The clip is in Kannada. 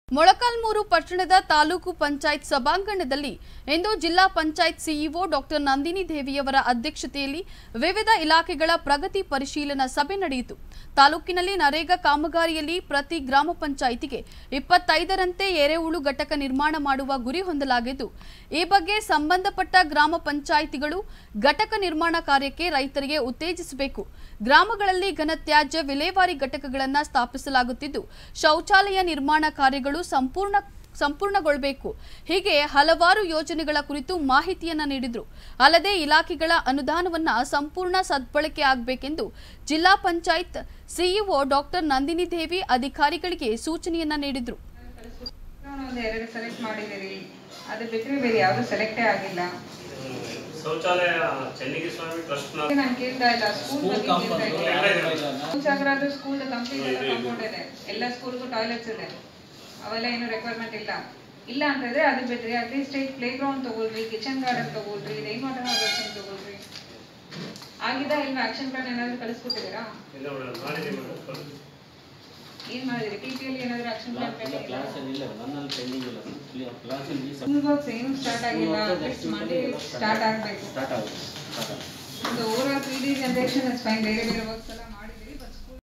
ಮೊಳಕಾಲ್ಮೂರು ಪಟ್ಟಣದ ತಾಲೂಕು ಪಂಚಾಯತ್ ಸಭಾಂಗಣದಲ್ಲಿ ಇಂದು ಜಿಲ್ಲಾ ಪಂಚಾಯತ್ ಸಿಇಒ ಡಾಕ್ಟರ್ ನಂದಿನಿ ದೇವಿಯವರ ಅಧ್ಯಕ್ಷತೆಯಲ್ಲಿ ವಿವಿಧ ಇಲಾಖೆಗಳ ಪ್ರಗತಿ ಪರಿಶೀಲನಾ ಸಭೆ ನಡೆಯಿತು ತಾಲೂಕಿನಲ್ಲಿ ನರೇಗಾ ಕಾಮಗಾರಿಯಲ್ಲಿ ಪ್ರತಿ ಗ್ರಾಮ ಪಂಚಾಯಿತಿಗೆ ಇಪ್ಪತ್ತೈದರಂತೆ ಎರೆಹುಳು ಘಟಕ ನಿರ್ಮಾಣ ಮಾಡುವ ಗುರಿ ಹೊಂದಲಾಗಿದ್ದು ಈ ಬಗ್ಗೆ ಸಂಬಂಧಪಟ್ಟ ಗ್ರಾಮ ಪಂಚಾಯಿತಿಗಳು ಘಟಕ ನಿರ್ಮಾಣ ಕಾರ್ಯಕ್ಕೆ ರೈತರಿಗೆ ಉತ್ತೇಜಿಸಬೇಕು ಗ್ರಾಮಗಳಲ್ಲಿ ಘನತ್ಯಾಜ್ಯ ವಿಲೇವಾರಿ ಘಟಕಗಳನ್ನು ಸ್ಥಾಪಿಸಲಾಗುತ್ತಿದ್ದು ಶೌಚಾಲಯ ನಿರ್ಮಾಣ ಕಾರ್ಯಗಳು ಸಂಪೂರ್ಣ ಸಂಪೂರ್ಣಗೊಳ್ಳಬೇಕು ಹೀಗೆ ಹಲವಾರು ಯೋಜನೆಗಳ ಕುರಿತು ಮಾಹಿತಿಯನ್ನ ನೀಡಿದ್ರು ಅಲ್ಲದೆ ಇಲಾಖೆಗಳ ಅನುದಾನವನ್ನ ಸಂಪೂರ್ಣ ಸದ್ಬಳಕೆ ಆಗಬೇಕೆಂದು ಜಿಲ್ಲಾ ಪಂಚಾಯತ್ ಸಿಇಒ ಡಾಕ್ಟರ್ ನಂದಿನಿ ದೇವಿ ಅಧಿಕಾರಿಗಳಿಗೆ ಸೂಚನೆಯನ್ನ ನೀಡಿದ್ರು ನಾವು ಒಂದು ಎರಡು ಸೆಲೆಕ್ಟ್ ಮಾಡಿದ್ದೀರಿ ಅದು ಬಿಟ್ಟರೆ ಬೇರೆ ಯಾವುದು ಸೆಲೆಕ್ಟೇ ಆಗಿಲ್ಲ ಶೌಚಾಲಯ ಚೆನ್ನಿಗೆ ಸ್ವಾಮಿ ಟ್ರಸ್ಟ್ ನ ನಾನು ಕೇಳ್ತಾ ಇಲ್ಲ ಸ್ಕೂಲ್ ಬಗ್ಗೆ ಕೇಳ್ತಾ ಇಲ್ಲ ಸಾಗರಾದ್ರು ಸ್ಕೂಲ್ ಕಂಪ್ಲೀಟ್ ಎಲ್ಲ ಕಾಂಪೌಂಡ್ ಇದೆ ಎಲ್ಲ ಸ್ಕೂಲ್ಗೂ ಟಾಯ್ಲೆಟ್ಸ್ ಇದೆ ಅವೆಲ್ಲ ಏನು ರಿಕ್ವೈರ್ಮೆಂಟ್ ಇಲ್ಲ ಇಲ್ಲ ಅಂತಂದ್ರೆ ಅದು ಬಿಟ್ರೆ ಅಟ್ಲೀಸ್ಟ್ ಪ್ಲೇ ಗ್ರೌಂಡ್ ತಗೊಳ್ರಿ ಕಿಚನ್ ಗಾರ್ಡನ್ ತಗೊಳ್ರಿ ರೈನ್ ವಾಟರ್ ಹಾರ್ವೆಸ್ಟಿಂಗ್ ತಗೊಳ್ರಿ ಆಗಿದ ಇಲ್ವಾ ಆಕ್ಷನ್ ಪ್ಲಾನ್ ಏನಾದ್ರು ಕಳಿಸ್ಕೊಟ್ಟಿದ್ದೀರಾ ಇಲ್ಲ ಮೇಡಮ್ ಮಾಡಿದ್ದೀವಿ ಮೇಡಮ್ ಏನ್ ಮಾಡಿದಿರಿ ಟಿ ಪಿ ಅಲ್ಲಿ ಏನಾದ್ರು ಆಕ್ಷನ್ ಪ್ಲಾನ್ ಕ್ಲಾಸ್ ಇಲ್ಲ ನನ್ನಲ್ಲಿ ಪೆಂಡಿಂಗ್ ಇಲ್ಲ ಕ್ಲಾಸ್ ಇಲ್ಲಿ ಸ್ಕೂಲ್ ವರ್ಕ್ಸ್ ಏನು ಸ್ಟಾರ್ಟ್ ಆಗಿಲ್ಲ ನೆಕ್ಸ್ಟ್ ಮಂಡೇ ಸ್ಟಾರ್ಟ್ ಆಗಬೇಕು ಸ್ಟಾರ್ಟ್ ಆಗುತ್ತೆ ಸ್ಟಾರ್ಟ್ ಆಗುತ್ತೆ ಒಂದು overall three D generation is fine ಬೇರೆ ಬೇರೆ ವರ್ಕ್ಸ್ ಎಲ್ಲ